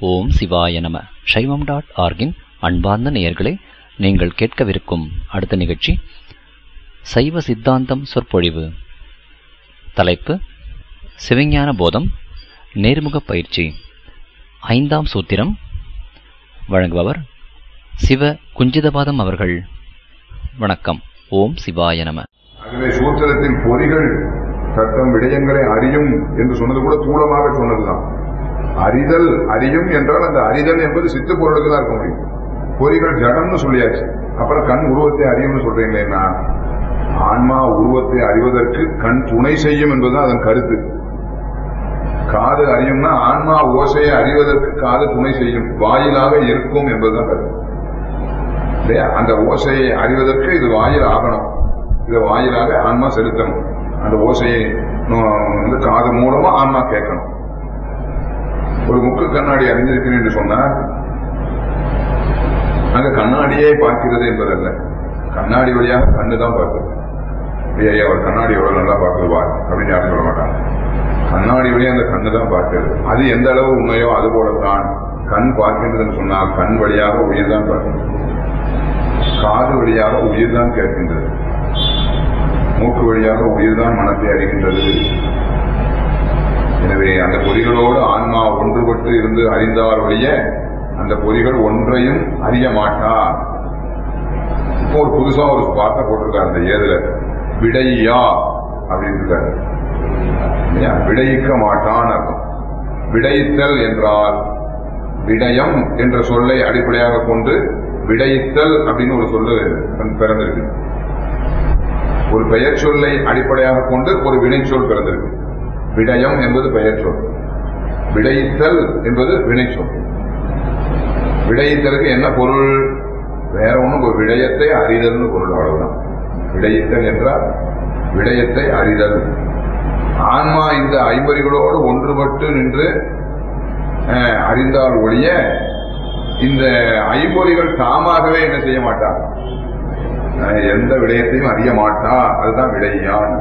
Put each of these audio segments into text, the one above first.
ஓம் சிவாய நம சைவம் டாட் ஆர்கின் அன்பார்ந்த நேயர்களே நீங்கள் கேட்கவிருக்கும் அடுத்த நிகழ்ச்சி சைவ சித்தாந்தம் சொற்பொழிவு தலைப்பு சிவஞான போதம் நேர்முக பயிற்சி ஐந்தாம் சூத்திரம் வழங்குபவர் சிவ குஞ்சிதபாதம் அவர்கள் வணக்கம் ஓம் சிவாய நம ஆகவே சூத்திரத்தில் பொறிகள் தத்தம் விடயங்களை அறியும் என்று சொன்னது கூட தூளமாக சொன்னதுதான் அறிதல் அறியும் என்றால் அந்த அறிதல் என்பது சித்து பொருளுக்கு தான் இருக்க முடியும் பொறிகள் ஜடம்னு சொல்லியாச்சு அப்புறம் கண் உருவத்தை அறியும்னு சொல்றீங்களேன்னா ஆன்மா உருவத்தை அறிவதற்கு கண் துணை செய்யும் என்பதுதான் அதன் கருத்து காது அறியும்னா ஆன்மா ஓசையை அறிவதற்கு காது துணை செய்யும் வாயிலாக இருக்கும் என்பதுதான் கருத்து இல்லையா அந்த ஓசையை அறிவதற்கு இது வாயில் ஆகணும் இது வாயிலாக ஆன்மா செலுத்தணும் அந்த ஓசையை நோ- வந்து காது மூலமா ஆன்மா கேட்கணும் ஒரு முக்கு கண்ணாடி அறிந்திருக்கிறேன் என்று சொன்னார் அங்க கண்ணாடியே பார்க்கிறது என்பதல்ல கண்ணாடி வழியாக கண்ணு தான் பார்க்குது ஐயா அவர் கண்ணாடி எவ்வளவு நல்லா பார்க்குவா அப்படின்னு யாரும் சொல்ல மாட்டாங்க கண்ணாடி வழியா அந்த கண்ணு தான் பார்க்கிறது அது எந்த அளவு உண்மையோ அது போலத்தான் கண் பார்க்கின்றதுன்னு சொன்னால் கண் வழியாக உயிர் தான் பார்க்கிறது காது வழியாக உயிர் தான் கேட்கின்றது மூக்கு வழியாக உயிர் தான் மனத்தை அறிகின்றது எனவே அந்த பொறிகளோடு ஆன்மா ஒன்றுபட்டு இருந்து அறிந்தார் வழிய அந்த பொறிகள் ஒன்றையும் அறிய மாட்டா இப்போ ஒரு புதுசா ஒரு வார்த்தை போட்டிருக்காரு அந்த ஏதுல விடையா அப்படின்னு இருக்காரு இல்லையா? விடையிக்க மாட்டான் அர்த்தம் விடையித்தல் என்றால் விடயம் என்ற சொல்லை அடிப்படையாக கொண்டு விடையித்தல் அப்படின்னு ஒரு சொல்லு பிறந்திருக்கு ஒரு பெயர் சொல்லை அடிப்படையாக கொண்டு ஒரு வினைச்சொல் பிறந்திருக்கு விடயம் என்பது பெயர் சொல் விடையித்தல் என்பது வினைச்சொல் விடையித்தலுக்கு என்ன பொருள் வேற ஒண்ணும் ஒரு விடயத்தை அறிதல்னு பொருள் அவ்வளவுதான் விடையித்தல் என்றால் விடயத்தை அறிதல் ஆன்மா இந்த ஐம்பறிகளோடு ஒன்றுபட்டு நின்று அஹ், அறிந்தால் ஒழிய இந்த ஐம்பொறிகள் தாமாகவே என்ன செய்ய மாட்டார் அஹ், எந்த விடயத்தையும் அறிய மாட்டா அதுதான் விடையான்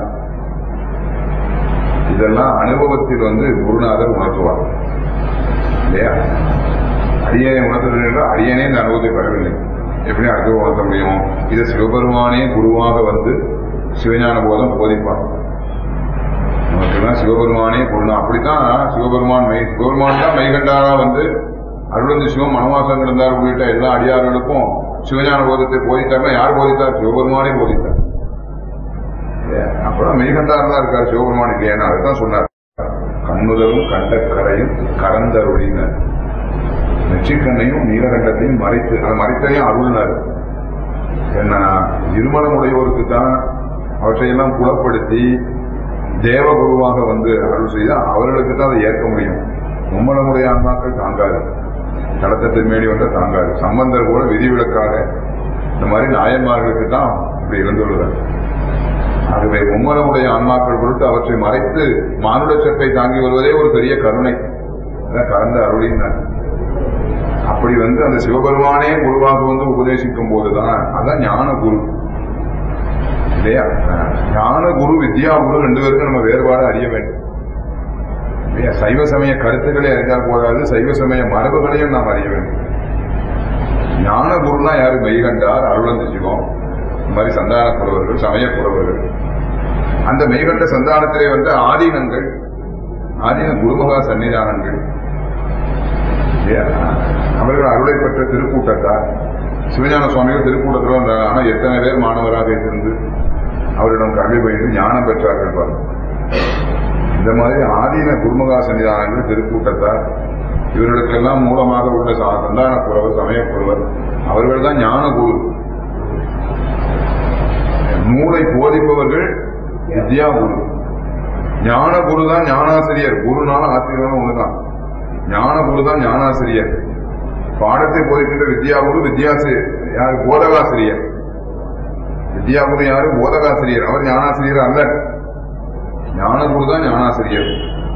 இதெல்லாம் அனுபவத்தில் வந்து குருநாதர் உணர்த்துவார் இல்லையா அரியனை உணர்த்துறது என்றால் அரியனே இந்த அனுபவத்தை பெறவில்லை எப்படி அடுத்து உணர்த்த முடியும் இதை சிவபெருமானே குருவாக வந்து சிவஞான போதம் போதிப்பார் நமக்கெல்லாம் சிவபெருமானே குருனா அப்படித்தான் சிவபெருமான் மெய் சிவபெருமான் தான் மெய்கண்டாரா வந்து அருளந்தி சிவம் மனவாசம் கிடந்தார் உள்ளிட்ட எல்லா அடியார்களுக்கும் சிவஞான போதத்தை போதித்தார்னா யார் போதித்தார் சிவபெருமானே போதித்தார் அப்புறம் மெய்கண்டார் தான் இருக்கார் சிவபெருமான் இல்லையா அதுதான் சொன்னார் கண்ணுதலும் கண்ட கரையும் கரந்தருளினர் நெற்றிக்கண்ணையும் நீலகண்டத்தையும் மறைத்து அது மறைத்தையும் அருள்னார் என்ன இருமலம் உடையோருக்கு தான் அவற்றையெல்லாம் புலப்படுத்தி தேவகுருவாக வந்து அருள் செய்தால் அவர்களுக்கு தான் அதை ஏற்க முடியும் மும்மலமுடைய ஆன்மாக்கள் தாங்காது தளத்தத்தின் மேடி வந்தால் தாங்காது சம்பந்தர் கூட விதிவிலக்காக இந்த மாதிரி நாயன்மார்களுக்கு தான் இப்படி இருந்துள்ளார் ஆகவே மும்மலமுடைய ஆன்மாக்கள் பொருட்டு அவற்றை மறைத்து மானுட சட்டை தாங்கி வருவதே ஒரு பெரிய கருணை அதான் கலந்த அருளினார் அப்படி வந்து அந்த சிவபெருமானே குருவாக வந்து உபதேசிக்கும் போதுதான் அதான் ஞான குரு இல்லையா ஞான குரு வித்யா குரு ரெண்டு பேருக்கும் நம்ம வேறுபாடு அறிய வேண்டும் இல்லையா சைவ சமய கருத்துக்களை அறிந்தால் போதாது சைவ சமய மரபுகளையும் நாம் அறிய வேண்டும் ஞான குருனா யாரு மெய்கண்டார் அருளந்த சிவம் இந்த மாதிரி சந்தான புறவர்கள் சமய புறவர்கள் அந்த மெய்கண்ட சந்தானத்திலே வந்து ஆதீனங்கள் ஆதீன குருமகா சன்னிதானங்கள் இல்லையா? அவர்கள் அருளை பெற்ற திருக்கூட்டத்தார் சிவஞான சுவாமிகள் திருக்கூட்டத்தில் வந்தாங்க ஆனா எத்தனை பேர் மாணவராக இருந்து அவரிடம் கல்வி பயின்று ஞானம் பெற்றார்கள் பாருங்க இந்த மாதிரி ஆதீன குருமகா சன்னிதானங்கள் திருக்கூட்டத்தார் இவர்களுக்கெல்லாம் மூலமாக உள்ள சா- சந்தான புறவர் சமய புறவர் அவர்கள் தான் ஞான குரு நூலை போதிப்பவர்கள் வித்யா குரு ஞான குரு தான் ஞானாசிரியர் குருனால ஆசிரியர் ஒண்ணுதான் ஞான குரு தான் ஞானாசிரியர் பாடத்தை போதிக்கின்ற வித்யா குரு வித்யாசி யாரு போதகாசிரியர் வித்யா குரு யாரு போதகாசிரியர் அவர் ஞானாசிரியர் அல்ல ஞான குரு தான் ஞானாசிரியர்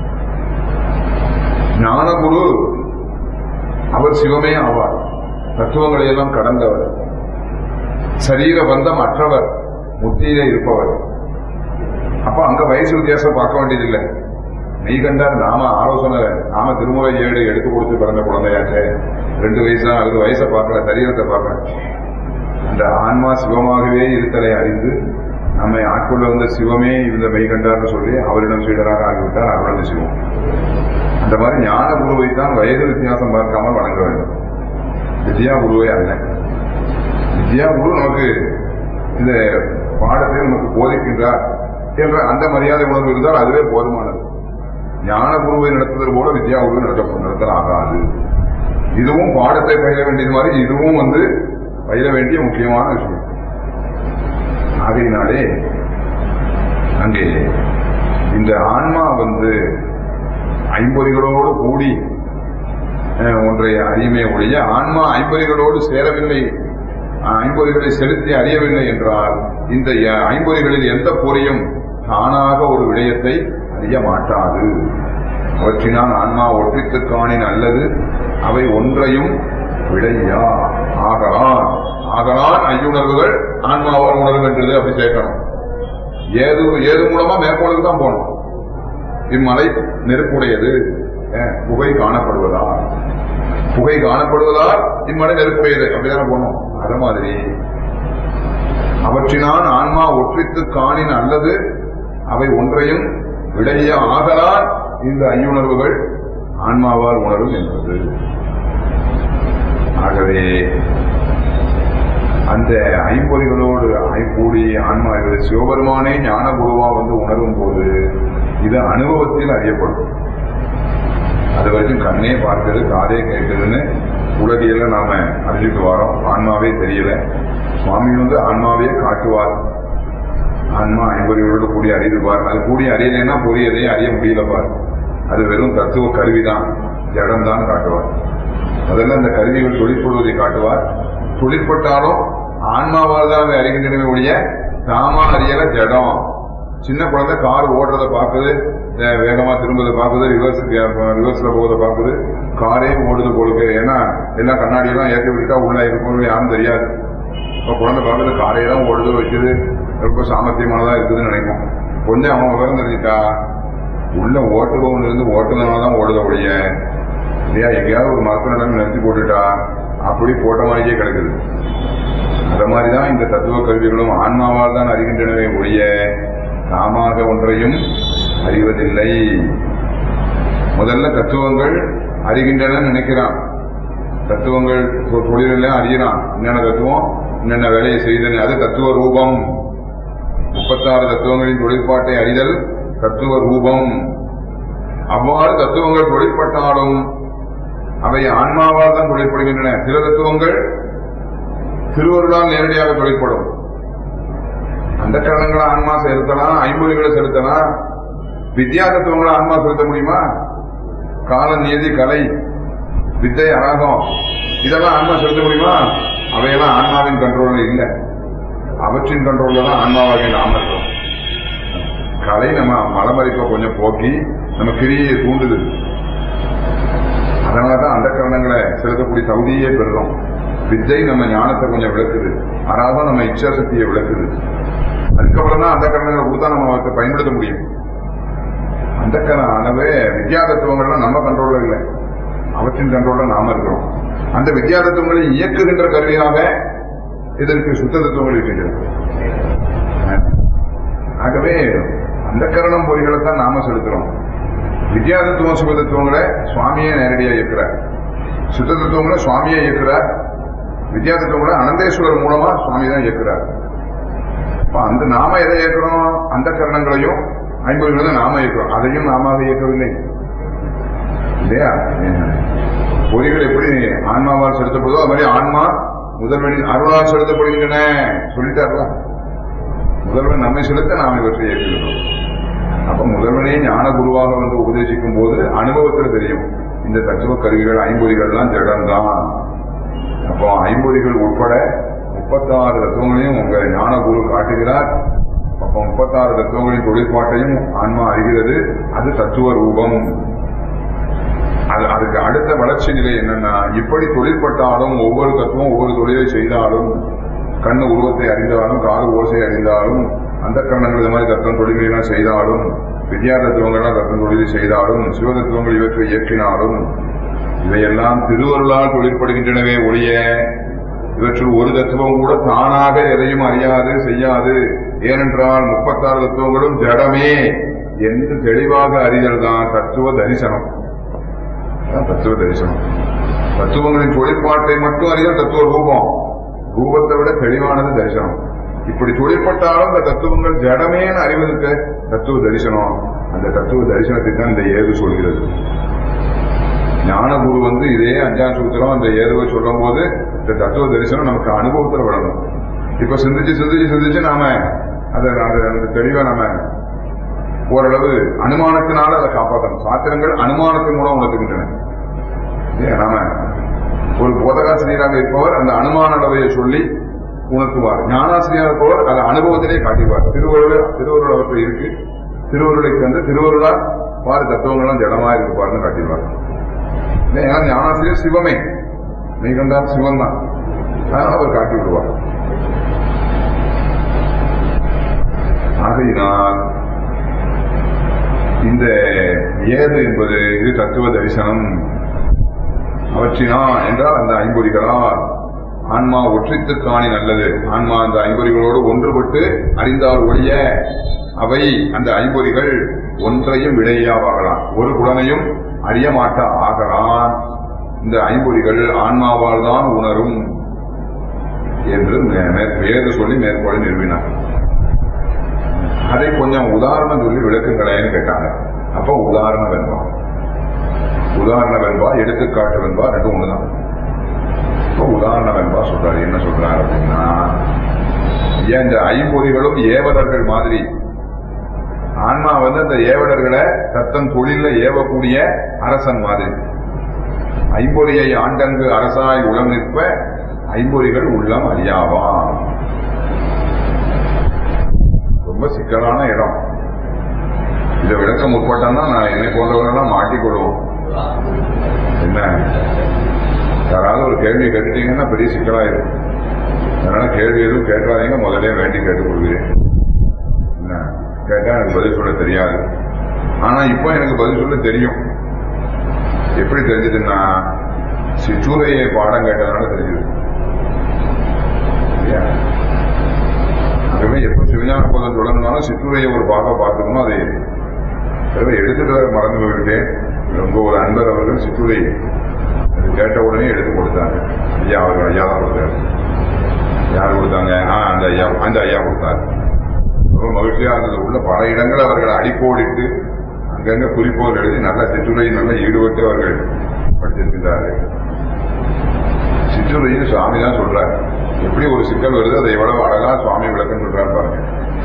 ஞான குரு அவர் சிவமே ஆவார் தத்துவங்களை எல்லாம் கடந்தவர் சரீர பந்தம் அற்றவர் முத்தியிலே இருப்பவர் அப்ப அங்க வயசு வித்தியாசம் பார்க்க வேண்டியதில்லை மெய்கண்டார் நாம ஆலோசனை நாம திருமுறை ஏடு எடுத்து கொடுத்து பிறந்த குழந்தையாச்சே ரெண்டு வயசு தான் அது வயசை பார்க்கல சரீரத்தை பார்க்கல அந்த ஆன்மா சிவமாகவே இருத்தலை அறிந்து நம்மை ஆட்கொள்ள வந்த சிவமே இந்த மெய்கண்டார்னு சொல்லி அவரிடம் சீடராக ஆகிவிட்டார் அவரது சிவம் அந்த மாதிரி ஞான குருவை தான் வயது வித்தியாசம் பார்க்காமல் வணங்க வேண்டும் வித்யா குருவை அல்ல வித்யா குரு நமக்கு இந்த பாடத்தை நமக்கு போதிக்கின்றார் என்ற அந்த மரியாதை உணர்வு இருந்தால் அதுவே போதுமானது ஞான குருவை நடத்துவது போல வித்யா குருவை நடத்த நடத்தல் ஆகாது இதுவும் பாடத்தை பயில வேண்டியது மாதிரி இதுவும் வந்து பயில வேண்டிய முக்கியமான விஷயம் ஆகையினாலே அங்கே இந்த ஆன்மா வந்து ஐம்பொறிகளோடு கூடி அஹ், ஒன்றை அறியுமே ஒழிய ஆன்மா ஐம்பொறிகளோடு சேரவில்லை அஹ், ஐம்பொறிகளை செலுத்தி அறியவில்லை என்றால் இந்த அஹ், ஐம்பொறிகளில் எந்த பொறியும் தானாக ஒரு விடயத்தை அறிய மாட்டாது அவற்றினால் ஆன்மா ஒற்றித்துக் காணின் அல்லது அவை ஒன்றையும் விடையா ஆகலான் ஆகலான் ஐயுணர்வுகள் ஆன்மாவால் உணர்வு என்றது அப்படி சேர்க்கணும் ஏது ஏது மூலமா மேற்கோளுக்கு தான் போகணும் இம்மலை நெருப்புடையது அஹ், புகை காணப்படுவதால் புகை காணப்படுவதால் இம்மலை நெருப்புடையது அப்படிதானே போனோம் அது மாதிரி அவற்றினால் ஆன்மா ஒற்றித்து காணின் அல்லது அவை ஒன்றையும் விடைய ஆகலால் இந்த ஐயுணர்வுகள் ஆன்மாவால் உணரும் என்பது ஆகவே அந்த ஐம்பொறிகளோடு ஐக்கூடி ஆன்மா இது சிவபெருமானே ஞான குருவா வந்து உணரும் போது இது அனுபவத்தில் அறியப்படும் அது வரைக்கும் கண்ணே பார்க்குது காதே கேட்குதுன்னு உலகியல நாம அறிஞ்சிட்டு வரோம் ஆன்மாவே தெரியல சுவாமி வந்து ஆன்மாவே காட்டுவார் ஆன்மா ஐம்பொறிகளோடு கூடி அறியுது பார் அது கூடி அறியலைன்னா புரியதையும் அறிய முடியல பார் அது வெறும் தத்துவ கருவிதான் ஜடம் தான் காட்டுவார் முதல்ல அந்த கருவிகள் தொழிற்படுவதை காட்டுவார் தொழிற்பட்டாலும் ஆன்மாவால் தான் அதை அறிகின்றனவே ஒழிய நாம அறியல ஜடம் சின்ன குழந்தை கார் ஓடுறத பார்க்குது அஹ் வேகமா திரும்பதை பார்க்குது ரிவர்ஸ் ரிவர்ஸ்ல போவதை பார்க்குது காரே ஓடுது போலுக்கு ஏன்னா எல்லாம் கண்ணாடியெல்லாம் ஏற்றி விட்டுட்டா உள்ள இருக்கும் யாரும் தெரியாது இப்போ குழந்தை பார்க்குது காரே தான் ஓடுது வைக்குது ரொம்ப சாமர்த்தியமானதா இருக்குதுன்னு நினைக்கும் கொஞ்சம் அவன் விவரம் தெரிஞ்சுட்டா உள்ள ஓட்டுபவன் இருந்து ஓட்டுனவன தான் ஓடுத ஒழிய இல்லையா எங்கேயாவது ஒரு மரத்து நிலைமை நிறுத்தி போட்டுட்டா அப்படி போட்ட மாதிரியே கிடக்குது அத மாதிரிதான் இந்த தத்துவ கல்விகளும் ஆன்மாவால் தான் அறிகின்றனவே ஒழிய தாமாக ஒன்றையும் அறிவதில்லை முதல்ல தத்துவங்கள் அறிகின்றன நினைக்கிறான் தத்துவங்கள் தொ- தொழிலெல்லாம் அறியறான் என்னென்ன தத்துவம் என்னென்ன வேலையை செய்தன அது தத்துவ ரூபம் முப்பத்தாறு தத்துவங்களின் தொழிற்பாட்டை அறிதல் தத்துவ ரூபம் அவ்வாறு தத்துவங்கள் தொழிற்பட்டாலும் அவை ஆன்மாவால் தான் தொழிற்படுகின்றன சில தத்துவங்கள் திருவருளால் நேரடியாக தொழிற்படும் அந்த கரணங்களை ஆன்மா செலுத்தலாம் ஐம்பொறிகளை செலுத்தலாம் வித்யா தத்துவங்களை ஆன்மா செலுத்த முடியுமா கால நியதி கலை வித்தை அராகம் இதெல்லாம் ஆன்மா செலுத்த முடியுமா அவையெல்லாம் ஆன்மாவின் கண்ட்ரோல்ல இல்லை அவற்றின் கண்ட்ரோல்ல தான் ஆன்மாவாகிய நாம இருக்கோம் கலை நம்ம மலமரிப்பை கொஞ்சம் போக்கி நம்ம கிரியை தூண்டுது அதனாலதான் அந்த கரணங்களை செலுத்தக்கூடிய தகுதியே பெறுறோம் வித்தை நம்ம ஞானத்தை கொஞ்சம் விளக்குது அராகம் நம்ம இச்சா சக்தியை விளக்குது அதுக்கப்புறம் தான் அந்த கரணங்களை கொடுத்தா நம்ம அவற்றை பயன்படுத்த முடியும் அந்த அளவே வித்யா தத்துவங்கள்லாம் நம்ம கண்ட்ரோல்ல இல்லை அவற்றின் கண்ட்ரோல்ல நாம இருக்கிறோம் அந்த வித்யா தத்துவங்களை இயக்குகின்ற கருவியாக இதற்கு சுத்த தத்துவங்கள் இருக்கின்றது ஆகவே அந்த கரணம் பொறிகளை தான் நாம செலுத்துறோம் வித்யா தத்துவம் சுக தத்துவங்களை சுவாமியே நேரடியா இயக்குறார் சுத்த தத்துவங்களை சுவாமியே இயக்குறார் வித்யா தத்துவங்களை அனந்தேஸ்வரர் மூலமா சுவாமி தான் இயக்குறார் அப்ப அந்த நாம எதை இயக்குறோம் அந்த கரணங்களையும் ஐம்பது நாம இயக்குறோம் அதையும் நாம இயக்கவில்லை இல்லையா பொறிகள் எப்படி ஆன்மாவால் செலுத்தப்படுதோ அது மாதிரி ஆன்மா முதல்வனின் அருளால் செலுத்தப்படுகின்றன சொல்லிட்டார்களா முதல்வன் நம்மை செலுத்த நாம் இவற்றை ஏற்றுகிறோம் அப்ப முதல்வனே ஞான குருவாக வந்து உபதேசிக்கும் போது அனுபவத்தில் தெரியும் இந்த தத்துவ கருவிகள் ஐம்பொறிகள்லாம் ஜடம்தான் அப்போ ஐம்பொறிகள் உட்பட முப்பத்தாறு தத்துவங்களையும் உங்க ஞான குரு காட்டுகிறார் அப்போ முப்பத்தாறு தத்துவங்களின் தொழிற்பாட்டையும் ஆன்மா அறிகிறது அது தத்துவ ரூபம் அது அதுக்கு அடுத்த வளர்ச்சி நிலை என்னன்னா இப்படி தொழிற்பட்டாலும் ஒவ்வொரு தத்துவம் ஒவ்வொரு தொழிலை செய்தாலும் கண்ணு உருவத்தை அறிந்தாலும் காது ஓசை அறிந்தாலும் அந்த கரணங்கள் இது மாதிரி தத்தம் தொழிலாம் செய்தாலும் வித்யா தத்துவங்கள்லாம் தத்தம் தொழில் செய்தாலும் சிவதத்துவங்கள் இவற்றை இயற்றினாலும் இவையெல்லாம் திருவருளால் தொழிற்படுகின்றனவே ஒழிய இவற்றுள் ஒரு தத்துவம் கூட தானாக எதையும் அறியாது செய்யாது ஏனென்றால் முப்பத்தாறு தத்துவங்களும் ஜடமே என்று தெளிவாக அறிதல் தான் தத்துவ தரிசனம் அதான் தத்துவ தரிசனம் தத்துவங்களின் தொழிற்பாட்டை மட்டும் அறிதல் தத்துவ ரூபம் ரூபத்தை விட தெளிவானது தரிசனம் இப்படி தொழிற்பட்டாலும் இந்த தத்துவங்கள் ஜடமேன்னு அறிவதற்கு தத்துவ தரிசனம் அந்த தத்துவ தரிசனத்தை தான் இந்த ஏது சொல்கிறது ஞானகுரு வந்து இதே அஞ்சாம் சூத்திரம் அந்த ஏதுவை சொல்லும் போது இந்த தத்துவ தரிசனம் நமக்கு அனுபவத்தில் விடணும் இப்ப சிந்திச்சு சிந்திச்சு சிந்திச்சு நாம அதை அந்த- அந்த தெளிவை நாம ஓரளவு அனுமானத்தினால அதை காப்பாற்றணும் சாத்திரங்கள் அனுமானத்தின் மூலம் உணர்த்துகின்றன இல்லையா? நாம ஒரு போதகாசிரியராக இருப்பவர் அந்த அனுமான அளவையை சொல்லி உணர்த்துவார் ஞானாசிரியராக இருப்பவர் அதை அனுபவத்திலே காட்டுவார் திருவருள் திருவருள் அவற்றை இருக்கு திருவருளை கண்டு திருவருளால் பாரு தத்துவங்கள்லாம் ஜடமா இருக்கு பாருன்னு காட்டிடுவார் இல்லையா? ஏன்னா ஞானாசிரியர் சிவமே நீ கண்டார் சிவன் தான் அதனால அவர் காட்டி விடுவார் ஆகையினால் இந்த ஏது என்பது இது தத்துவ தரிசனம் அவற்றினா என்றால் அந்த ஐம்பொறிகளால் ஆன்மா ஒற்றித்து காணி நல்லது ஆன்மா அந்த ஐம்பொறிகளோடு ஒன்றுபட்டு அறிந்தால் ஒழிய அவை அந்த ஐம்பொறிகள் ஒன்றையும் விடையாவாகலாம் ஒரு புலனையும் அறிய மாட்டா ஆகலாம் இந்த ஐம்பொறிகள் ஆன்மாவால் தான் உணரும் என்று மே- மே- வேறு சொல்லி மேற்கோளை நிறுவினார் அதை கொஞ்சம் உதாரணம் சொல்லி விளக்குங்களேன்னு கேட்டாங்க அப்ப உதாரணம் வெண்பா உதாரணம் வெண்பா எடுத்துக்காட்டு வெண்பா ரெண்டும் ஒண்ணுதான் இப்ப உதாரணம் வெண்பா சொல்றாரு என்ன சொல்றாரு அப்படின்னா ஏன் இந்த ஐம்பொறிகளும் ஏவலர்கள் மாதிரி ஆன்மா வந்து அந்த ஏவலர்களை தத்தன் தொழில ஏவக்கூடிய அரசன் மாதிரி ஐம்பொறியை ஆண்டங்கு அரசாய் உளம் நிற்ப ஐம்பொறிகள் உள்ளம் அறியாவாம் ரொம்ப சிக்கலான இடம் இதை விளக்க முற்பட்டோம்னா நான் என்னை போன்றவர்கள்லாம் மாட்டிக்கொள்வோம் என்ன யாராவது ஒரு கேள்வி கேட்டுட்டீங்கன்னா பெரிய சிக்கலாயிரும் அதனால கேள்வி எதுவும் கேட்காதீங்க முதல்ல வேண்டி கேட்டுக்கொள்கிறேன் என்ன கேட்டா எனக்கு பதில் சொல்ல தெரியாது ஆனா இப்போ எனக்கு பதில் சொல்ல தெரியும் எப்படி தெரிஞ்சதுன்னா சிற்றூரையை பாடம் கேட்டதுனால தெரிஞ்சது இல்லையா? ஆகவே எப்ப சிவஞான போதம் தொடங்கினாலும் சிற்றுரையை ஒரு பாகம் பார்த்துக்கணும் அதை அதை எடுத்துட்டு வர மறந்து போய்விட்டேன் ரொம்ப ஒரு அன்பர் அவர்கள் சிற்றுரை அது கேட்ட உடனே எடுத்து கொடுத்தாங்க ஐயா அவர்கள் ஐயா தான் கொடுத்தாரு யார் கொடுத்தாங்க ஆ அந்த ஐயா அந்த ஐயா கொடுத்தார் ரொம்ப மகிழ்ச்சியா இருந்தது உள்ள பல இடங்கள் அவர்கள் அடிக்கோடிட்டு அங்கங்க குறிப்போர் எழுதி நல்ல சிற்றுரை நல்ல ஈடுபட்டு அவர்கள் படித்திருக்கிறார்கள் சிற்றுரைன்னு சுவாமி தான் சொல்றார் எப்படி ஒரு சிக்கல் வருது அதை எவ்வளவு அழகா சுவாமி விளக்கம் சொல்றாரு பாருங்க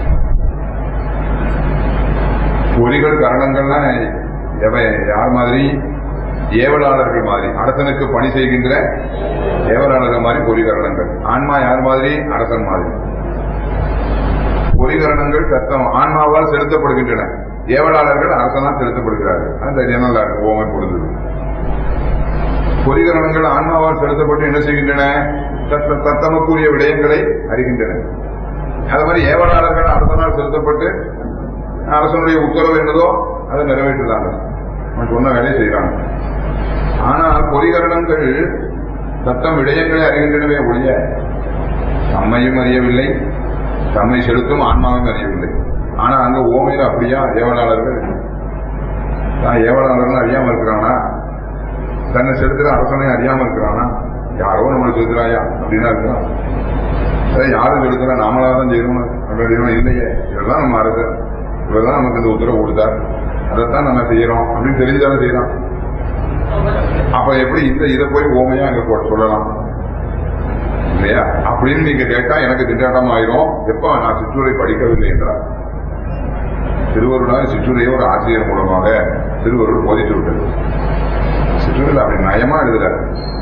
பொறிகள் காரணங்கள்லாம் எவ யார் மாதிரி ஏவலாளர்கள் மாதிரி அரசனுக்கு பணி செய்கின்ற ஏவலாளர்கள் மாதிரி பொறிகரணங்கள் ஆன்மா யார் மாதிரி அரசன் மாதிரி பொறிகரணங்கள் தத்தம் ஆன்மாவால் செலுத்தப்படுகின்றன ஏவலாளர்கள் அரசனால் செலுத்தப்படுகிறார்கள் அந்த நல்லா இருக்கு ஓமை பொழுது பொறிகரணங்கள் ஆன்மாவால் செலுத்தப்பட்டு என்ன செய்கின்றன தத்த- தத்தமக்குரிய விடயங்களை அறிகின்றன அது மாதிரி ஏவலாளர்கள் அரசனால் செலுத்தப்பட்டு அரசனுடைய உத்தரவு என்னதோ அதை நிறைவேற்றுறாங்க அவன் சொன்ன வேலையை செய்யறாங்க ஆனால் பொறிகரணங்கள் தத்தம் விடயங்களை அறிகின்றனவே ஒழிய தம்மையும் அறியவில்லை தம்மை செலுத்தும் ஆன்மாவையும் அறியவில்லை ஆனா அங்க ஓமையில அப்படியா ஏவலாளர்கள் நான் ஏவலாளர்கள் அறியாம இருக்கிறானா தன்னை செலுத்துற அரசனை அறியாம இருக்கிறானா யாரோ நம்மளை செலுத்துறாயா அப்படின்னா இருக்கிறான் அதை யாரும் செலுத்துறா நாமளா தான் செய்யணும் அப்படின்னா இல்லையே இவர்தான் நம்ம அரசர் இவர்தான் நமக்கு இந்த உத்தரவு கொடுத்தார் அதைத்தான் நம்ம செய்யறோம் அப்படின்னு தெரிஞ்சாலும் செய்யறோம் அப்ப எப்படி இந்த இதை போய் ஓமையா அங்க போட்டு சொல்லலாம் இல்லையா அப்படின்னு நீங்க கேட்டா எனக்கு திண்டாட்டம் ஆயிரும் எப்ப நான் சிற்றுரை படிக்கவில்லை என்றார் திருவருளால் சிற்றுரையை ஒரு ஆசிரியர் மூலமாக திருவருள் போதித்து விட்டது சிற்றுரையில் அப்படி நயமா எழுதுறாரு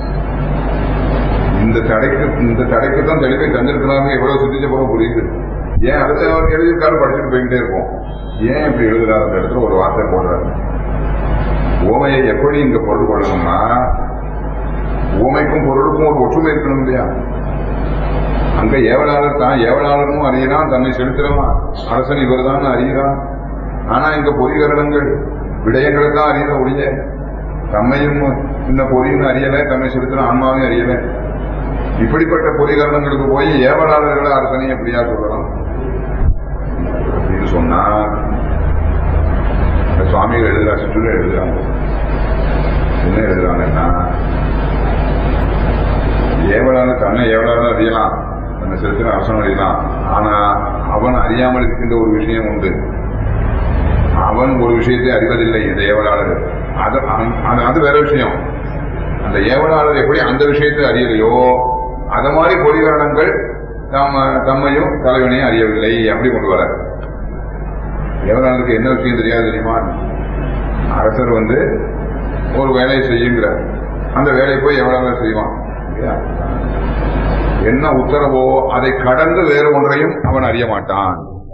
இந்த தடைக்கு இந்த தடைக்கு தான் தெளிவை தந்திருக்கிறாங்க எவ்வளவு சிந்திச்ச போற புரியுது ஏன் அடுத்த அவர் எழுதியிருக்காரு படிச்சுட்டு போயிட்டே இருப்போம் ஏன் இப்படி எழுதுறாரு அந்த இடத்துல ஒரு வார்த்தை போடுறாரு ஓமையை எப்படி இங்க பொருள் கொள்ளணும்னா ஓமைக்கும் பொருளுக்கும் ஒரு ஒற்றுமை இருக்கணும் இல்லையா அங்க ஏவலாளர் தான் ஏவலாளரும் அறியலாம் தன்னை செலுத்துறவன் அரசன் இவர்தான் அறியலாம் ஆனா இங்க பொறிகரணங்கள் விடயங்களை தான் அறியல ஒழிய தம்மையும் இந்த பொறியும் அறியல தம்மை செலுத்துற ஆன்மாவையும் அறியல இப்படிப்பட்ட பொறிகரணங்களுக்கு போய் ஏவலாளர்களை அரசனை எப்படியா சொல்லலாம் அப்படின்னு சொன்னா இந்த சுவாமிகள் எழுதுறா சுற்றுலா எழுதுறாங்க என்ன எழுதுறாங்கன்னா ஏவலாளர் தன்னை ஏவலாளர் அறியலாம் தன்னை செலுத்தின அரசன் அறியலாம் ஆனா அவன் அறியாமல் இருக்கின்ற ஒரு விஷயம் உண்டு அவன் ஒரு விஷயத்தை அறிவதில்லை இந்த ஏவலாளர் அது அது- அது வேற விஷயம் அந்த ஏவலாளர் எப்படி அந்த விஷயத்தை அறியலையோ அத மாதிரி பொறிகரணங்கள் தம்ம தம்மையும் தலைவனையும் அறியவில்லை அப்படி கொண்டு வர ஏவலாளருக்கு என்ன விஷயம் தெரியாது தெரியுமா அரசர் வந்து ஒரு வேலையை செய்யுங்கிறார் அந்த வேலையை போய் எவ்வளவு செய்வான் இல்லையா? என்ன உத்தரவோ அதை கடந்து வேறு ஒன்றையும் அவன் அறிய மாட்டான்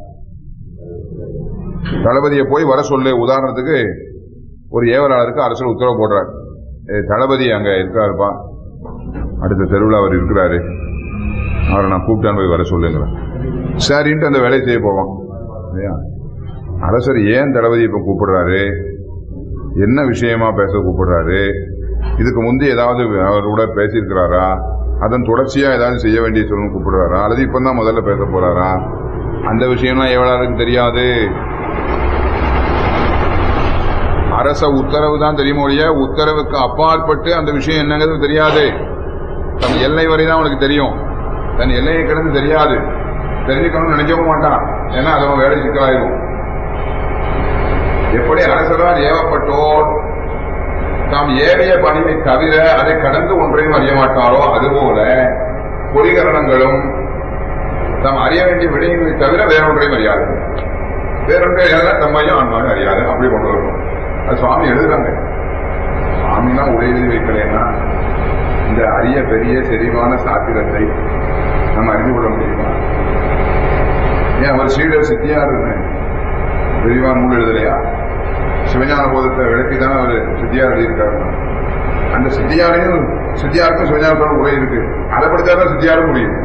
தளபதியை போய் வர சொல்லு உதாரணத்துக்கு ஒரு ஏவலாளருக்கு அரசர் உத்தரவு போடுறார் "ஏய், தளபதி அங்க இருக்காருப்பா அடுத்த தெருவில் அவர் இருக்கிறாரு அவரை நான் கூப்பிட்டான் போய் வர சொல்லுங்கிறேன் சரின்ட்டு அந்த வேலையை செய்ய போவான் இல்லையா அரசர் ஏன் தளபதி இப்ப கூப்பிடுறாரு என்ன விஷயமா பேச கூப்பிடுறாரு இதுக்கு முந்தி ஏதாவது அவரோட பேசியிருக்கிறாரா அதன் தொடர்ச்சியா ஏதாவது செய்ய வேண்டிய சொல்லணும் கூப்பிடுறாரா அல்லது இப்பதான் முதல்ல பேச போறாரா அந்த விஷயம்லாம் எவ்வளவு தெரியாது அரச உத்தரவு தான் தெரியுமோ ஒழிய உத்தரவுக்கு அப்பாற்பட்டு அந்த விஷயம் என்னங்கிறது தெரியாது தன் எல்லை வரை தான் அவனுக்கு தெரியும் தன் எல்லையை கிடந்து தெரியாது தெரிஞ்சுக்கணும்னு நினைக்கவும் மாட்டான் ஏன்னா அது அவன் வேலை சிக்கலாயிரும் எப்படி அரசரால் ஏவப்பட்டோர் தாம் ஏறிய பணியை தவிர அதை கடந்து ஒன்றையும் அறிய மாட்டாரோ அதுபோல பொறிகரணங்களும் தாம் அறிய வேண்டிய விடயங்களை தவிர வேறொன்றையும் அறியாது வேறொன்றை அறியாத தம்மையும் ஆன்மாவும் அறியாது அப்படி கொண்டு வரணும் அது சுவாமி எழுதுறாங்க சுவாமிலாம் உரை எழுதி வைக்கலைன்னா இந்த அரிய பெரிய செறிவான சாத்திரத்தை நம்ம அறிந்து கொள்ள முடியுமா ஏன் அவர் ஸ்ரீடர் சித்தியார் விரிவா நூல் எழுதலையா சிவஞான போதத்தை விளக்கி தானே அவர் சித்தியார் எழுதியிருக்காரு அந்த சித்தியாரையும் சித்தியாருக்கும் சிவஞானத்தோட உரை இருக்கு அதை படித்தாதான் சித்தியாரும் முடியும்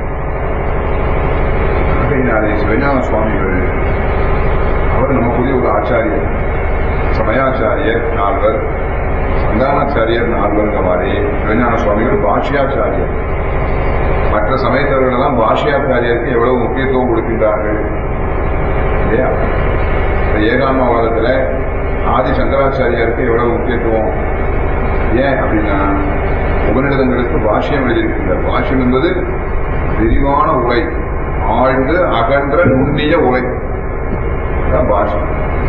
ஆகையினாலே சிவஞான சுவாமிகள் அவர் நமக்குரிய ஒரு ஆச்சாரியர் சமயாச்சாரியர் நால்வர் சந்தானாச்சாரியர் நால்வர்ங்க மாதிரி சிவஞான சுவாமிகள் பாஷ்யாச்சாரியர் மற்ற சமயத்தவர்கள் எல்லாம் பாஷ்யாச்சாரியருக்கு எவ்வளவு முக்கியத்துவம் கொடுக்கின்றார்கள் இல்லையா இந்த ஏகாமவாதத்துல ஆதி சங்கராச்சாரியாருக்கு எவ்வளவு முக்கியத்துவம் ஏன் அப்படின்னா உபநிடதங்களுக்கு பாஷ்யம் எழுதியிருக்கின்றார் பாஷ்யம் என்பது விரிவான உரை ஆழ்ந்து அகன்ற நுண்ணிய உரை அதான் பாஷ்யம்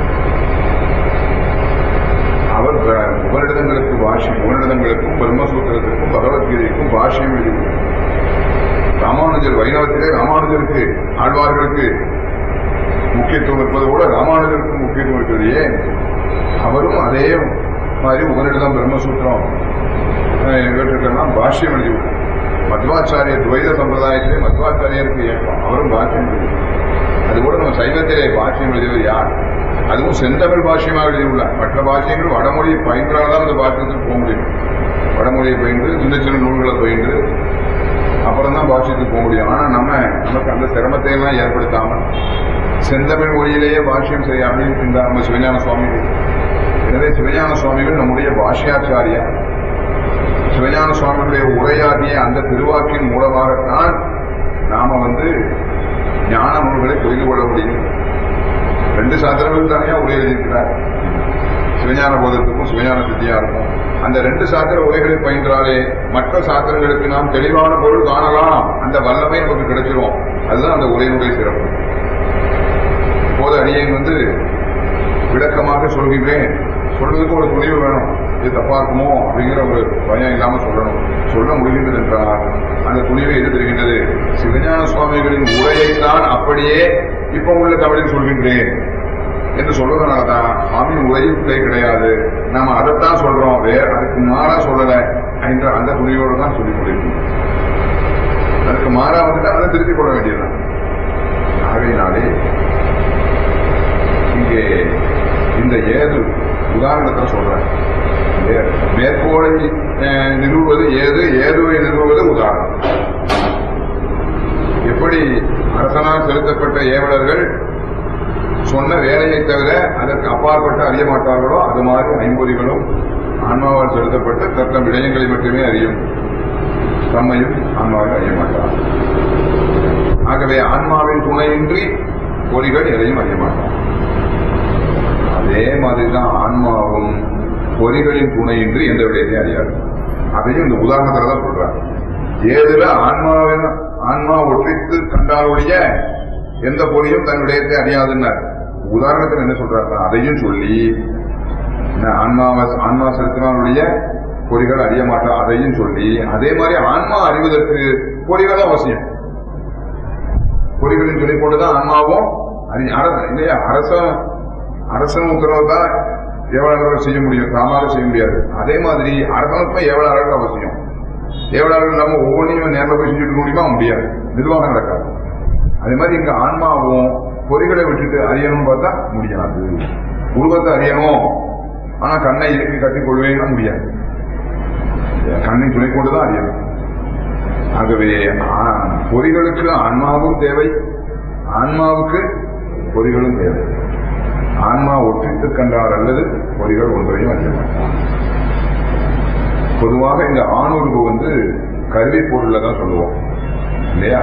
அவர் ப- உபநிடதங்களுக்கு பாஷ்யம் உபநிடதங்களுக்கும் பிரம்மசூத்திரத்திற்கும் பகவத்கீதைக்கும் பாஷ்யம் எழுதியிருக்கிறார் ராமானுஜர் வைணவத்திலே ராமானுஜருக்கு ஆழ்வார்களுக்கு முக்கியத்துவம் இருப்பது கூட ராமானுஜருக்கு முக்கியத்துவம் இருக்கிறது ஏன் அவரும் அதே மாதிரி உபநிடதம் பிரம்மசூத்திரம் அஹ், இவற்றுக்கெல்லாம் பாஷ்யம் எழுதிவிட்டார் மத்வாச்சாரியர் துவைத சம்பிரதாயத்திலே மத்வாச்சாரியருக்கு ஏற்றம் அவரும் பாஷ்யம் எழுதிவிட்டார் அது கூட நம்ம சைவத்திலே பாஷ்யம் எழுதியவர் யார் அதுவும் செந்தமிழ் பாஷ்யமாக எழுதியுள்ளார் மற்ற பாஷ்யங்கள் வடமொழியை பயின்றால்தான் அந்த பாஷ்யத்துக்கு போக முடியும் வடமொழியை பயின்று சின்ன சின்ன நூல்களை பயின்று அப்புறம் தான் பாஷ்யத்துக்கு போக முடியும் ஆனா நம்ம நமக்கு அந்த சிரமத்தை எல்லாம் ஏற்படுத்தாம செந்தமிழ் மொழியிலேயே பாஷ்யம் செய்யாமல் இருக்கின்றார் நம்ம சிவஞான சுவாமிகள் எனவே சிவஞான சுவாமிகள் நம்முடைய பாஷ்யாச்சாரியா சிவஞான சுவாமிகளுடைய உரையாகிய அந்த திருவாக்கின் மூலமாகத்தான் நாம வந்து ஞான நூல்களை புரிந்து கொள்ள முடியும் ரெண்டு சாத்திரங்களும் தனியா உரை எழுதியிருக்கிறார் சிவஞான போதத்துக்கும் சிவஞான சித்தியாருக்கும் அந்த ரெண்டு சாத்திர உரைகளை பயின்றாலே மற்ற சாத்திரங்களுக்கு நாம் தெளிவான பொருள் காணலாம் அந்த வல்லமை நமக்கு கிடைச்சிரும் அதுதான் அந்த உரையினுடைய சிறப்பு இப்போது அடியேன் வந்து விளக்கமாக சொல்கின்றேன் சொல்றதுக்கு ஒரு துணிவு வேணும் இது தப்பா இருக்குமோ அப்படிங்கிற ஒரு பயம் இல்லாம சொல்லணும் சொல்ல முடிகின்றது என்றால் அந்த துணிவை எது தெரிகின்றது சிவஞான சுவாமிகளின் உரையைத்தான் அப்படியே இப்ப உள்ள தமிழில் சொல்கின்றேன் என்று சொல்றதுனாலதான் சுவாமியின் உரையில் பிழை கிடையாது நாம அதைத்தான் சொல்றோம் வேற அதுக்கு மாறா சொல்லல என்ற அந்த துணியோடு தான் சொல்லி முடியும் அதுக்கு மாறா வந்துட்டு அதை திருத்திக் கொள்ள வேண்டியதுதான் ஆகையினாலே இங்கே இந்த ஏது உதாரணத்தை சொல்றேன் மே- மேற்கோளை அஹ், நிறுவுவது ஏது ஏதுவை நிறுவுவது உதாரணம் இறைவனால் செலுத்தப்பட்ட ஏவலர்கள் சொன்ன வேலையை தவிர அதற்கு அப்பாற்பட்டு அறிய மாட்டார்களோ அது மாதிரி ஐம்பொறிகளும் ஆன்மாவால் செலுத்தப்பட்ட தத்தம் விடயங்களை மட்டுமே அறியும் தம்மையும் ஆன்மாவை அறிய மாட்டார் ஆகவே ஆன்மாவின் துணையின்றி பொறிகள் எதையும் அறிய மாட்டார் அதே மாதிரிதான் ஆன்மாவும் பொறிகளின் துணையின்றி எந்த விடயத்தையும் அறியாது அதையும் இந்த உதாரணத்துல தான் சொல்றாங்க ஏதுல ஆன்மாவின் ஆன்மா ஒற்றித்து கண்டாலுடைய எந்த பொறியும் தன் விடயத்தை அறியாதுன்னார் உதாரணத்தில் என்ன சொல்றாங்க அதையும் சொல்லி என்ன, ஆன்மாவை ஆன்மா செலுத்தினாலுடைய பொறிகள் அறிய மாட்டோம் அதையும் சொல்லி அதே மாதிரி ஆன்மா அறிவதற்கு பொறிகள் அவசியம் பொறிகளின் துணை கொண்டுதான் ஆன்மாவும் அறி அரச- இல்லையா அரசன் அரசன் உத்தரவு தான் ஏவலாளர்கள் செய்ய முடியும் தாமாக செய்ய முடியாது அதே மாதிரி அரசனுக்கும் ஏவலாளர்கள் அவசியம் ஏவலாளர்கள் இல்லாம ஒவ்வொன்றையும் நேரில் போய் செஞ்சுட்டு முடியுமா முடியாது நிர்வாகம் நடக்காது அதே மாதிரி இங்க ஆன்மாவும் பொறிகளை விட்டுட்டு அறியணும்னு பார்த்தா முடியாது உருவத்தை அறியணும் ஆனா கண்ணை இறுக்கி கட்டிக் கொள்வேன்னா முடியாது கண்ணை துணை கொண்டுதான் அறியணும் ஆகவே ஆ- பொறிகளுக்கு ஆன்மாவும் தேவை ஆன்மாவுக்கு பொறிகளும் தேவை ஆன்மா ஒற்றித்து கண்டார் அல்லது பொறிகள் ஒன்றையும் அறிய மாட்டார் பொதுவாக இந்த ஆணுறுப்பு வந்து கருவி பொருள்ல தான் சொல்லுவோம் இல்லையா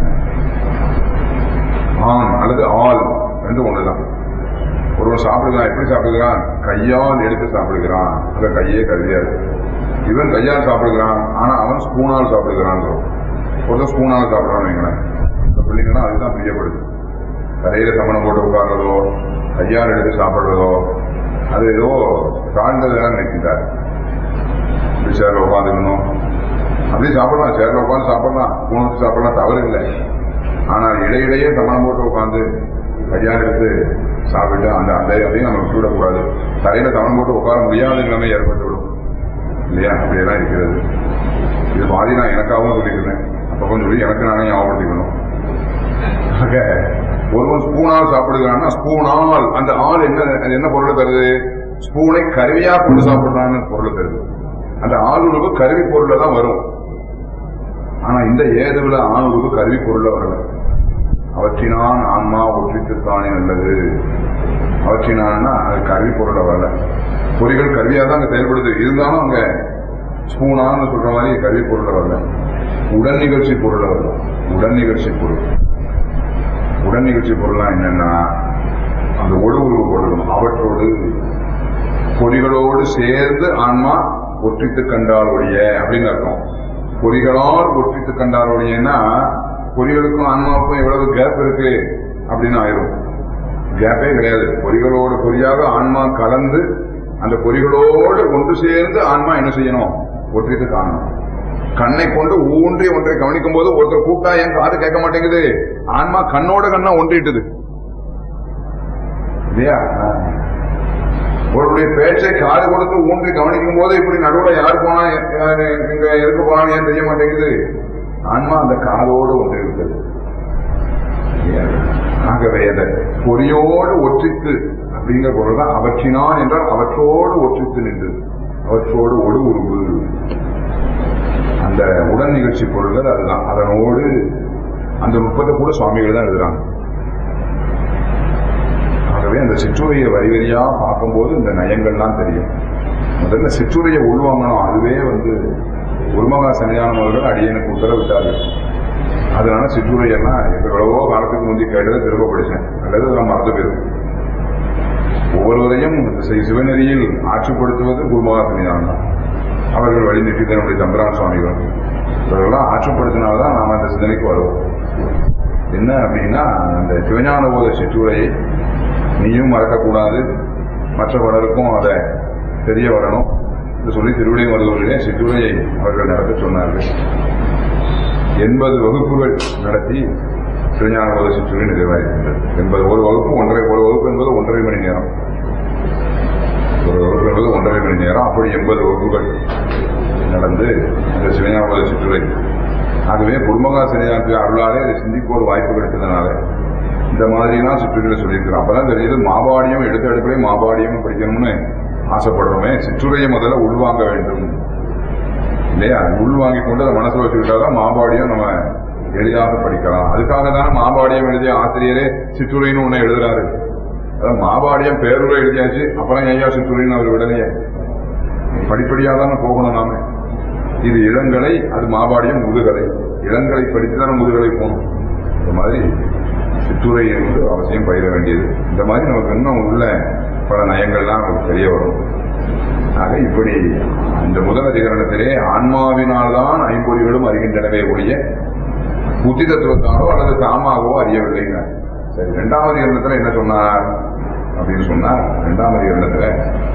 ஆண் அல்லது ஆள் ரெண்டு ஒண்ணுதான் ஒருவன் சாப்பிடுகிறான் எப்படி சாப்பிடுகிறான் கையால் எடுத்து சாப்பிடுகிறான் அந்த கையே கருவியா இருக்கு இவன் கையால் சாப்பிடுகிறான் ஆனா அவன் ஸ்பூனால் சாப்பிடுகிறான் ஒருத்தன் ஸ்பூனால் சாப்பிடுறான்னு வைங்களேன் இந்த பிள்ளைங்கன்னா அதுதான் பிரியப்படுது கரையில சமணம் போட்டு உட்கார்றதோ கையால் எடுத்து சாப்பிடுறதோ அது ஏதோ தாழ்ந்ததெல்லாம் நினைக்கிறார் இப்படி சேர்ல உட்காந்துக்கணும் அப்படி சாப்பிடலாம் சேர்ல உட்காந்து சாப்பிடலாம் ஸ்பூன் வச்சு சாப்பிடலாம் தவறு இல்லை ஆனால் இடையிடையே சமணம் போட்டு உட்காந்து கையால் எடுத்து சாப்பிட்டு அந்த அந்த அதையும் நம்ம விட்டுவிடக்கூடாது தரையில சமணம் போட்டு உட்கார முடியாத நிலைமை ஏற்பட்டு விடும் இல்லையா அப்படியெல்லாம் இருக்கிறது இது பாதி நான் எனக்காகவும் சொல்லிக்கிறேன் அப்ப கொஞ்சம் சொல்லி எனக்கு நானே ஞாபகப்படுத்திக்கணும் ஆக ஒருவன் ஸ்பூனால் சாப்பிடுகிறான்னா ஸ்பூனால் அந்த ஆள் என்ன அது என்ன பொருளை தருது ஸ்பூனை கருவியா கொண்டு சாப்பிடுறான்னு பொருளை தருது அந்த ஆளுறவு கருவி பொருள்ல தான் வரும் ஆனா இந்த ஏதுவில் ஆணுறவு கருவி பொருள்ல வரல அவற்றினான் ஆன்மா ஒற்றித்துத்தானே நல்லது அவற்றினான்னா அது கருவி பொருள்ல வரல பொறிகள் கருவியா தான் அங்க செயல்படுது இருந்தாலும் அங்க ஸ்பூனான்னு சொல்ற மாதிரி கருவி பொருள்ல வரல உடன் நிகழ்ச்சி பொருள்ல வரல உடன் நிகழ்ச்சி பொருள் உடன் நிகழ்ச்சி பொருள்லாம் என்னன்னா அந்த ஒடு உருவு பொருளும் அவற்றோடு பொறிகளோடு சேர்ந்து ஆன்மா ஒற்றித்து கண்டாலுடைய அப்படின்னு அர்த்தம் பொறிகளால் ஒற்றித்து கண்டாலுடையன்னா பொறிகளுக்கும் ஆன்மாவுக்கும் எவ்வளவு கேப் இருக்கு அப்படின்னு ஆயிரும் கேப்பே கிடையாது பொறிகளோடு பொறியாக ஆன்மா கலந்து அந்த பொறிகளோடு ஒன்று சேர்ந்து ஆன்மா என்ன செய்யணும் ஒற்றித்து காணணும் கண்ணை கொண்டு ஊன்றி ஒன்றை கவனிக்கும் போது ஒருத்தர் கூப்பிட்டா என் காது கேட்க மாட்டேங்குது ஆன்மா கண்ணோட கண்ணா ஒன்றிட்டுது இல்லையா ஒருவருடைய பேச்சை காது கொடுத்து ஊன்றி கவனிக்கும் போது இப்படி நடுவுல யார் போனா யாரு இங்க எதுக்கு போனாலும் ஏன் தெரிய மாட்டேங்குது ஆன்மா அந்த காதோடு ஒன்று இருக்குது ஆகவே அந்த பொறியோடு ஒற்றித்து அப்படிங்கிற பொருள் தான் அவற்றினான் என்றால் அவற்றோடு ஒற்றித்து நின்று அவற்றோடு ஒடு உருவு அந்த உடன் நிகழ்ச்சி பொருள்கள் அதுதான் அதனோடு அந்த நுட்பத்தை கூட சுவாமிகள் தான் எழுதுறாங்க ஆகவே அந்த சிற்றுரையை வரி வரியா பார்க்கும்போது இந்த நயங்கள்லாம் தெரியும் முதல்ல சிற்றுரையை உள்வாங்கணும் அதுவே வந்து குருமகா சன்னிதானம் அவர்கள் அடியனுக்கு உத்தரவிட்டார்கள் அதனால சிற்றுரையெல்லாம் எவ்வளவோ காலத்துக்கு முந்தி கேட்டதை திரும்ப படிச்சேன் அல்லது அதெல்லாம் மறந்து போயிடும் ஒவ்வொருவரையும் இந்த சி- சிவநெறியில் ஆட்சிப்படுத்துவது குருமகா சன்னிதானம் தான் அவர்கள் வழி நிறுத்தி நம்முடைய தம்பரான் சுவாமிகள் இவர்களெல்லாம் ஆட்சிப்படுத்தினால்தான் நாம அந்த சிந்தனைக்கு வருவோம் என்ன அப்படின்னா அந்த சிவஞான போத சிற்றுரையை நீயும் மறக்கக்கூடாது மற்ற பலருக்கும் அதை தெரிய வரணும் என்று சொல்லி திருவிடை மருதூரிலே சிற்றுரையை அவர்கள் நடத்த சொன்னார்கள் எண்பது வகுப்புகள் நடத்தி சிவஞான போத சிற்றுரை நிறைவாயிருக்கின்றது எண்பது ஒரு வகுப்பு ஒன்றரை ஒரு வகுப்பு என்பது ஒன்றரை மணி நேரம் ஒரு வகுப்பு என்பது ஒன்றரை மணி நேரம் அப்படி எண்பது வகுப்புகள் நடந்து இந்த சிவஞான சிற்றுரை ஆகவே குருமகா சன்னிதானத்துக்கு அருளாலே அதை சிந்திக்க ஒரு வாய்ப்பு கிடைத்ததுனால இந்த மாதிரிலாம் சிற்றுரைகளை சொல்லியிருக்கிறோம் அப்பதான் தெரியுது மாபாடியம் எடுத்த எடுப்பிலே மாபாடியம் படிக்கணும்னு ஆசைப்படுறோமே சிற்றுரையை முதல்ல உள்வாங்க வேண்டும் இல்லையா உள்வாங்கி கொண்டு அதை மனசுல வச்சுக்கிட்டாதான் மாபாடியம் நம்ம எளிதாக படிக்கலாம் அதுக்காக தானே மாபாடியம் எழுதிய ஆசிரியரே சிற்றுரைன்னு ஒண்ணு எழுதுறாரு அதான் மாபாடியம் பேருரை எழுதியாச்சு அப்புறம் ஐயா சிற்றுரைன்னு அவர் விடலையே படிப்படியாக தானே போகணும் நாம இது இளங்கலை அது மாபாடியம் முதுகலை இளங்கலை படித்து தானே முதுகலை போகணும் இந்த மாதிரி சிற்றுரை என்பது அவசியம் பயிர வேண்டியது இந்த மாதிரி நமக்கு இன்னும் உள்ள பல நயங்கள்லாம் நமக்கு தெரிய வரும் ஆக இப்படி இந்த முதல் அதிகரணத்திலே ஆன்மாவினால்தான் ஐம்பொறிகளும் அறிகின்றனவே ஒழிய புத்தி தத்துவத்தாலோ அல்லது தாமாகவோ அறியவில்லைங்க சரி இரண்டாவது அதிகரணத்துல என்ன சொன்னார் அப்படின்னு சொன்னார் இரண்டாவது அதிகரணத்துல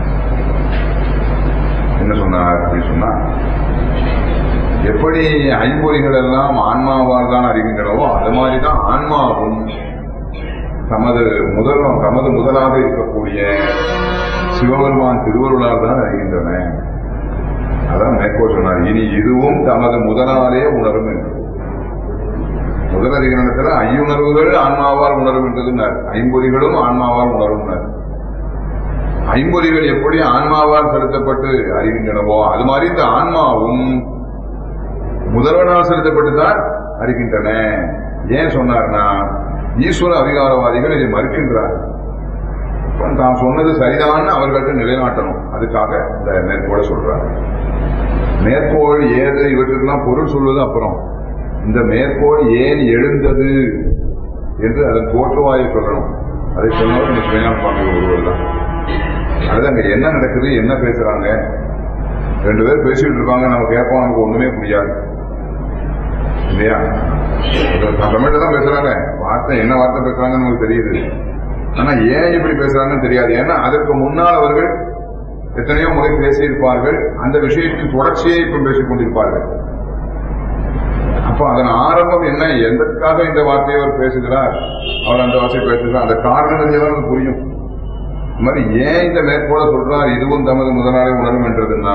என்ன சொன்னார் அப்படின்னு சொன்னா எப்படி ஐம்பொறிகள் எல்லாம் ஆன்மாவால் தான் அறிகின்றனவோ அது மாதிரிதான் ஆன்மாவும் தமது முதல் தமது முதலாக இருக்கக்கூடிய சிவபெருமான் திருவருளால் தான் அறிகின்றன அதான் மேற்கோள் சொன்னார் இனி இதுவும் தமது முதலாலே உணரும் என்று முதல் அதிகரணத்துல ஐயுணர்வுகள் ஆன்மாவால் உணரும் என்றதுனார் ஐம்பொறிகளும் ஆன்மாவால் உணரும்னார் ஐம்பொறிகள் எப்படி ஆன்மாவால் செலுத்தப்பட்டு அறிகின்றனவோ அது மாதிரி இந்த ஆன்மாவும் முதல்வனால் செலுத்தப்பட்டுதான் அறிகின்றன ஏன் சொன்னார்னா ஈஸ்வர அதிகாரவாதிகள் இதை மறுக்கின்றார் இப்ப தான் சொன்னது சரிதான் அவர்கள்ட்ட நிலைநாட்டணும் அதுக்காக இந்த மேற்கோளை சொல்றார் மேற்கோள் ஏது இவற்றுக்கெல்லாம் பொருள் சொல்வது அப்புறம் இந்த மேற்கோள் ஏன் எழுந்தது என்று அதன் தோற்றுவாயை சொல்லணும் அதை சொன்னவர் இந்த சுயநாத் சுவாமி ஒருவர் தான் அது அங்க என்ன நடக்குது என்ன பேசுறாங்க ரெண்டு பேர் பேசிட்டு இருப்பாங்க நம்ம கேட்போம் நமக்கு ஒண்ணுமே புரியாது இல்லையா தமிழ்ல தான் பேசுறாங்க வார்த்தை என்ன வார்த்தை பேசுறாங்கன்னு நமக்கு தெரியுது ஆனா ஏன் இப்படி பேசுறாங்கன்னு தெரியாது ஏன்னா அதற்கு முன்னால் அவர்கள் எத்தனையோ முறை பேசியிருப்பார்கள் அந்த விஷயத்தின் தொடர்ச்சியை இப்ப பேசிக் கொண்டிருப்பார்கள் அப்ப அதன் ஆரம்பம் என்ன எதற்காக இந்த வார்த்தையை அவர் பேசுகிறார் அவர் அந்த வார்த்தையை பேசுகிறார் அந்த காரணம் தெரிஞ்சதான் நமக்கு புரியும் இந்த மாதிரி ஏன் இந்த மேற்கோள சொல்றார் இதுவும் தமது முதலாளி உணரும் என்றதுன்னா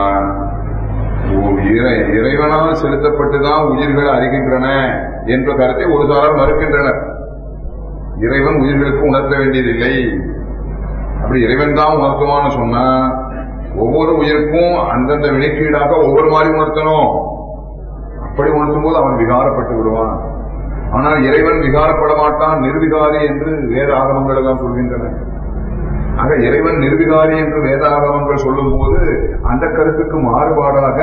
இறை- இறைவனால் செலுத்தப்பட்டுதான் உயிர்கள் அறிகின்றன என்ற கருத்தை ஒரு சாரார் மறுக்கின்றனர் இறைவன் உயிர்களுக்கு உணர்த்த வேண்டியதில்லை அப்படி இறைவன் தான் உணர்த்துவான்னு சொன்னா ஒவ்வொரு உயிருக்கும் அந்தந்த வினைக்கீடாக ஒவ்வொரு மாதிரி உணர்த்தணும் அப்படி உணர்த்தும் போது அவன் விகாரப்பட்டு விடுவான் ஆனால் இறைவன் விகாரப்பட மாட்டான் நிர்விகாரி என்று வேத ஆகமங்கள் எல்லாம் சொல்கின்றன ஆக இறைவன் நிர்விகாரி என்று வேத ஆகமங்கள் சொல்லும் போது அந்த கருத்துக்கு மாறுபாடாக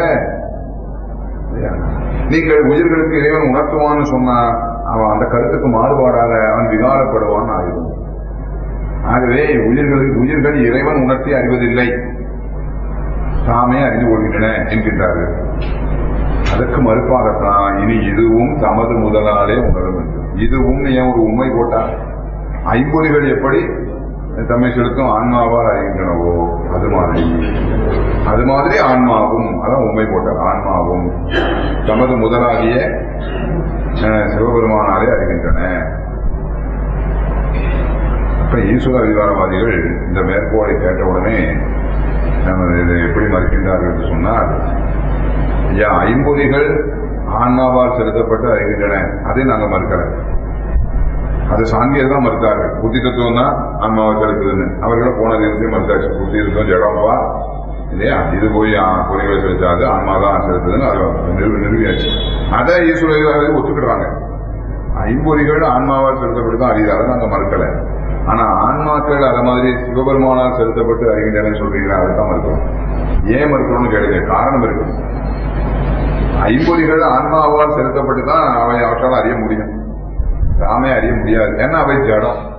நீங்கள் உயிர்களுக்கு இறைவன் உணர்த்துவான்னு சொன்னா அவன் அந்த கருத்துக்கு மாறுபாடாக அவன் விகாரப்படுவான் ஆயிடும் ஆகவே உயிர்களுக்கு உயிர்கள் இறைவன் உணர்த்தி அறிவதில்லை தாமே அறிந்து கொள்கின்றன என்கின்றார்கள் அதற்கு மறுப்பாகத்தான் இனி இதுவும் தமது முதலாலே உணரும் என்று இதுவும் ஏன் ஒரு உண்மை போட்டார் ஐம்பொறிகள் எப்படி தம்மை செலுத்தும் ஆன்மாவால் அறிகின்றனவோ அது மாதிரி அது மாதிரி ஆன்மாவும் அதான் உண்மை போட்டார் ஆன்மாவும் தமது முதலாகிய அஹ், சிவபெருமானாலே அறிகின்றன அப்ப ஈஸ்வர அதிகாரவாதிகள் இந்த மேற்கோளை கேட்ட உடனே நம்ம இதை எப்படி மறுக்கின்றார்கள் என்று சொன்னால் ஐயா ஐம்பொறிகள் ஆன்மாவால் செலுத்தப்பட்டு அறிகின்றன அதை நாங்க மறுக்கல அது சாங்கியர் தான் மறுத்தார்கள் புத்தி தத்துவம் தான் ஆன்மாவை செலுத்துதுன்னு அவர்களை போனது இருந்து மறுத்தாச்சு புத்தி தத்துவம் ஜடம்பா இல்லையா இது போய் ஆ, பொறிகளை செலுத்தாது ஆன்மா தான் செலுத்துதுன்னு அதை நிறுவி நிறுவியாச்சு அதை ஈஸ்வரர்கள் ஒத்துக்கிடுறாங்க ஐம்பொறிகள் ஆன்மாவால் செலுத்தப்பட்டு தான் அறியுது அதை நாங்க மறுக்கல ஆனா ஆன்மாக்கள் அதை மாதிரி சிவபெருமானால் செலுத்தப்பட்டு அறிகின்றன சொல்றீங்களா அதை தான் மறுக்கிறோம் ஏன் மறுக்கணும்னு கேளுங்க காரணம் இருக்கு ஐம்பொறிகள் ஆன்மாவால் செலுத்தப்பட்டு தான் அவை அவற்றால் அறிய முடியும் தாமே அறிய முடியாது ஏன்னா அவை ஜடம்